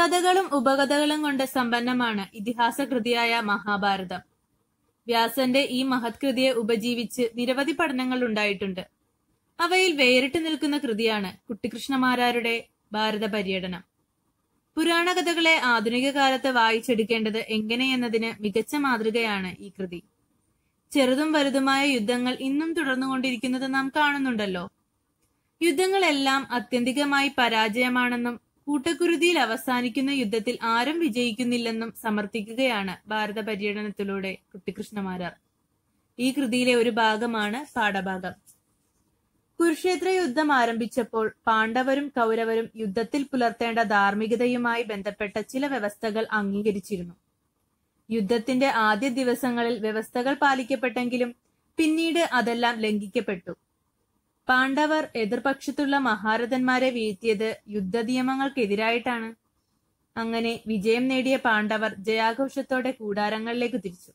കഥകളും ഉപകഥകളും കൊണ്ട് സമ്പന്നമാണ് ഇതിഹാസ കൃതിയായ മഹാഭാരതം വ്യാസന്റെ ഈ മഹത്കൃതിയെ ഉപജീവിച്ച് നിരവധി പഠനങ്ങൾ ഉണ്ടായിട്ടുണ്ട് അവയിൽ വേറിട്ട് നിൽക്കുന്ന കൃതിയാണ് കുട്ടിക്കൃഷ്ണമാരാരുടെ ഭാരത പര്യടനം പുരാണ കഥകളെ ആധുനിക കാലത്ത് വായിച്ചെടുക്കേണ്ടത് എങ്ങനെയെന്നതിന് മികച്ച മാതൃകയാണ് ഈ കൃതി ചെറുതും വലുതുമായ യുദ്ധങ്ങൾ ഇന്നും തുടർന്നുകൊണ്ടിരിക്കുന്നത് നാം കാണുന്നുണ്ടല്ലോ യുദ്ധങ്ങളെല്ലാം അത്യന്തികമായി പരാജയമാണെന്നും കൂട്ടക്കുരുതിയിൽ അവസാനിക്കുന്ന യുദ്ധത്തിൽ ആരും വിജയിക്കുന്നില്ലെന്നും സമർത്ഥിക്കുകയാണ് ഭാരത പര്യടനത്തിലൂടെ കുട്ടിക്കൃഷ്ണമാരാർ ഈ കൃതിയിലെ ഒരു ഭാഗമാണ് പാഠഭാഗം കുരുക്ഷേത്ര യുദ്ധം ആരംഭിച്ചപ്പോൾ പാണ്ഡവരും കൗരവരും യുദ്ധത്തിൽ പുലർത്തേണ്ട ധാർമ്മികതയുമായി ബന്ധപ്പെട്ട ചില വ്യവസ്ഥകൾ അംഗീകരിച്ചിരുന്നു യുദ്ധത്തിന്റെ ആദ്യ ദിവസങ്ങളിൽ വ്യവസ്ഥകൾ പാലിക്കപ്പെട്ടെങ്കിലും പിന്നീട് അതെല്ലാം ലംഘിക്കപ്പെട്ടു പാണ്ഡവർ എതിർപക്ഷത്തുള്ള മഹാരഥന്മാരെ വീഴ്ത്തിയത് യുദ്ധനിയമങ്ങൾക്കെതിരായിട്ടാണ് അങ്ങനെ വിജയം നേടിയ പാണ്ഡവർ ജയാഘോഷത്തോടെ കൂടാരങ്ങളിലേക്ക് തിരിച്ചു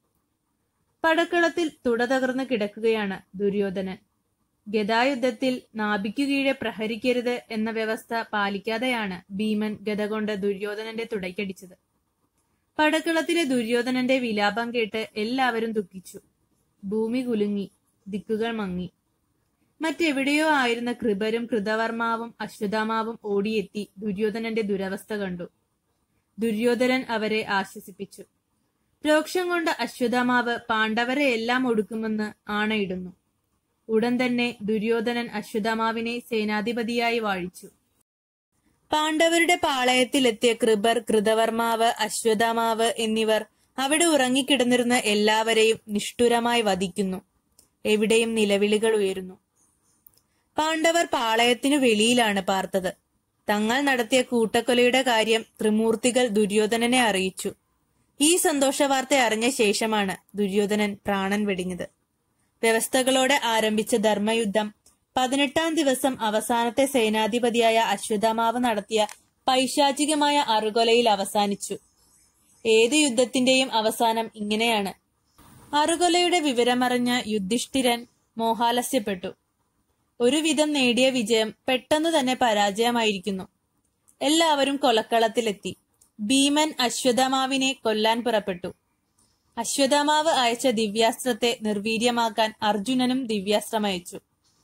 പടക്കളത്തിൽ തുട തകർന്നു കിടക്കുകയാണ് ദുര്യോധനൻ ഗദായുദ്ധത്തിൽ നാഭിക്കു കീഴെ പ്രഹരിക്കരുത് എന്ന വ്യവസ്ഥ പാലിക്കാതെയാണ് ഭീമൻ ഗദ കൊണ്ട് ദുര്യോധനന്റെ തുടയ്ക്കടിച്ചത് പടക്കളത്തിലെ ദുര്യോധനന്റെ വിലാപം കേട്ട് എല്ലാവരും ദുഃഖിച്ചു ഭൂമി കുലുങ്ങി ദിക്കുകൾ മങ്ങി മറ്റെവിടെയോ ആയിരുന്ന കൃപരും കൃതവർമാവും അശ്വതാമാവും ഓടിയെത്തി ദുര്യോധനന്റെ ദുരവസ്ഥ കണ്ടു ദുര്യോധനൻ അവരെ ആശ്വസിപ്പിച്ചു രോക്ഷം കൊണ്ട് അശ്വതാമാവ് പാണ്ഡവരെ എല്ലാം ഒടുക്കുമെന്ന് ആണയിടുന്നു ഉടൻ തന്നെ ദുര്യോധനൻ അശ്വതാമാവിനെ സേനാധിപതിയായി വാഴിച്ചു പാണ്ഡവരുടെ പാളയത്തിലെത്തിയ കൃപർ കൃതവർമാവ് അശ്വതാമാവ് എന്നിവർ അവിടെ ഉറങ്ങിക്കിടന്നിരുന്ന എല്ലാവരെയും നിഷ്ഠുരമായി വധിക്കുന്നു എവിടെയും നിലവിളികൾ ഉയരുന്നു പാണ്ഡവർ പാളയത്തിനു വെളിയിലാണ് പാർത്തത് തങ്ങൾ നടത്തിയ കൂട്ടക്കൊലയുടെ കാര്യം ത്രിമൂർത്തികൾ ദുര്യോധനനെ അറിയിച്ചു ഈ സന്തോഷവാർത്ത അറിഞ്ഞ ശേഷമാണ് ദുര്യോധനൻ പ്രാണൻ വെടിഞ്ഞത് വ്യവസ്ഥകളോടെ ആരംഭിച്ച ധർമ്മയുദ്ധം പതിനെട്ടാം ദിവസം അവസാനത്തെ സേനാധിപതിയായ അശ്വത്ഥമാവ് നടത്തിയ പൈശാചികമായ അറുകൊലയിൽ അവസാനിച്ചു ഏത് യുദ്ധത്തിന്റെയും അവസാനം ഇങ്ങനെയാണ് അറുകൊലയുടെ വിവരമറിഞ്ഞ യുധിഷ്ഠിരൻ മോഹാലസ്യപ്പെട്ടു ഒരുവിധം നേടിയ വിജയം പെട്ടെന്ന് തന്നെ പരാജയമായിരിക്കുന്നു എല്ലാവരും കൊലക്കളത്തിലെത്തി ഭീമൻ അശ്വത്ഥമാവിനെ കൊല്ലാൻ പുറപ്പെട്ടു അശ്വത്ഥമാവ് അയച്ച ദിവ്യാസ്ത്രത്തെ നിർവീര്യമാക്കാൻ അർജുനനും ദിവ്യാസ്ത്രം അയച്ചു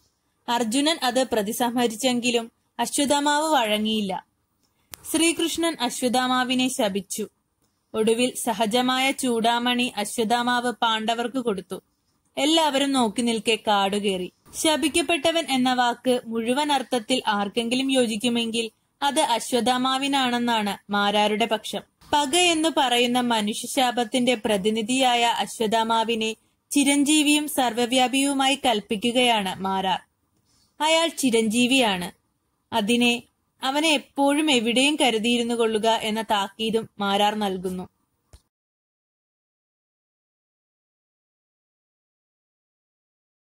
അർജുനൻ അത് പ്രതിസംഹരിച്ചെങ്കിലും അശ്വത്ഥമാവ് വഴങ്ങിയില്ല ശ്രീകൃഷ്ണൻ അശ്വത്ഥമാവിനെ ശപിച്ചു ഒടുവിൽ സഹജമായ ചൂടാമണി അശ്വത്ഥമാവ് പാണ്ഡവർക്ക് കൊടുത്തു എല്ലാവരും നോക്കി നിൽക്കെ കാടുകേറി ശപിക്കപ്പെട്ടവൻ എന്ന വാക്ക് മുഴുവൻ അർത്ഥത്തിൽ ആർക്കെങ്കിലും യോജിക്കുമെങ്കിൽ അത് അശ്വത്ഥമാവിനാണെന്നാണ് മാരാരുടെ പക്ഷം പക എന്ന് പറയുന്ന മനുഷ്യശാപത്തിന്റെ പ്രതിനിധിയായ അശ്വത്ഥമാവിനെ ചിരഞ്ജീവിയും സർവവ്യാപിയുമായി കൽപ്പിക്കുകയാണ് മാരാർ അയാൾ ചിരഞ്ജീവിയാണ് അതിനെ അവനെ എപ്പോഴും എവിടെയും കരുതിയിരുന്നു കൊള്ളുക എന്ന താക്കീതും മാരാർ നൽകുന്നു